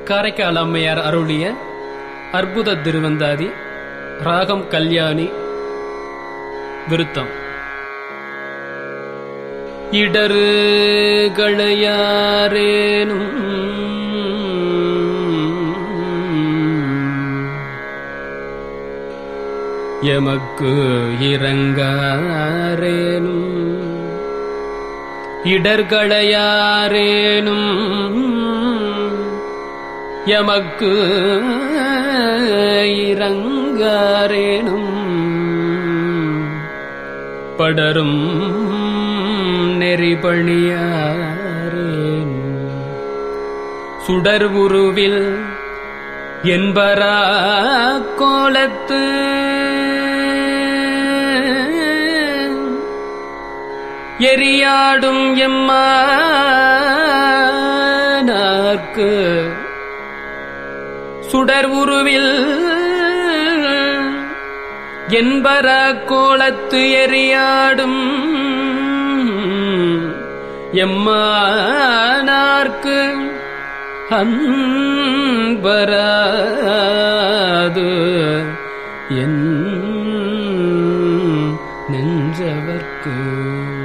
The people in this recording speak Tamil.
காரைக்கால் அம்மையார் அருளிய அற்புத திருவந்தாதி ராகம் கல்யாணி விருத்தம் இடரு களையாரேனும் எமக்கு இறங்காரேனும் இடர்களையாரேனும் எமக்கு இறங்காரேனும் படரும் நெறிபணியாரேன் சுடர் உருவில் என்பரா கோலத்து எரியாடும் எம்மானார்க்கு சுடர் உருவில் என்பர கோலத்து எரியாடும் எம்மானார்க்கு அன்பராது என் நெஞ்சவர்க்கு